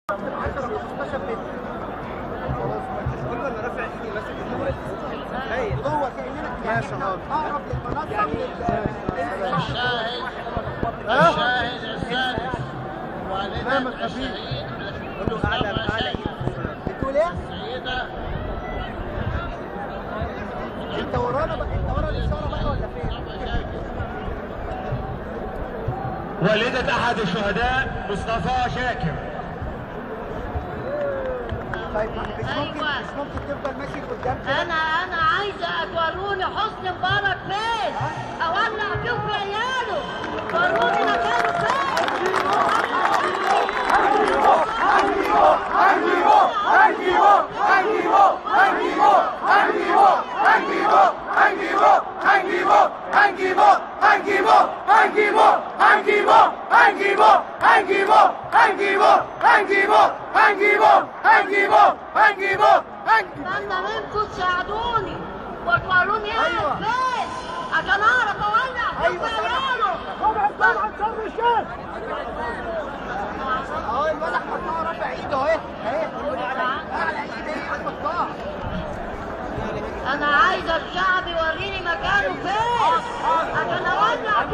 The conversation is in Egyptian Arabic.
10 15 متر كل ما رافع ايدي ماسك الموبايل هايل جوه كاننا ماشي يعني حاضر. اقرب للمنصه من ال- الشاهد ها؟ الشاهد السادس نعم والدة الخبير. الشهيد قول له اعلى اعلى ايد بتقول ايه؟ السيدة انت ورانا بقى انت ورا الاشاره بقى ولا فين؟ والدة أحد الشهداء مصطفى شاكر طيب مش ممكن أيوة. مش ممكن تفضل ماشي قدام كده انا انا عايزه توروني حسن مبارك فين اولع فيه في عياله وروني مكانه فين اتمنى منكم تساعدوني وتوروني انا أيوة. فين عشان اعرف اولع فيه أيوة، في طبعا. عياله اهو الولد حطها رافع ايده اهي اهي اعلى ايد اهي حطها انا عايزه الشعب يوريني مكانه فين عشان اولع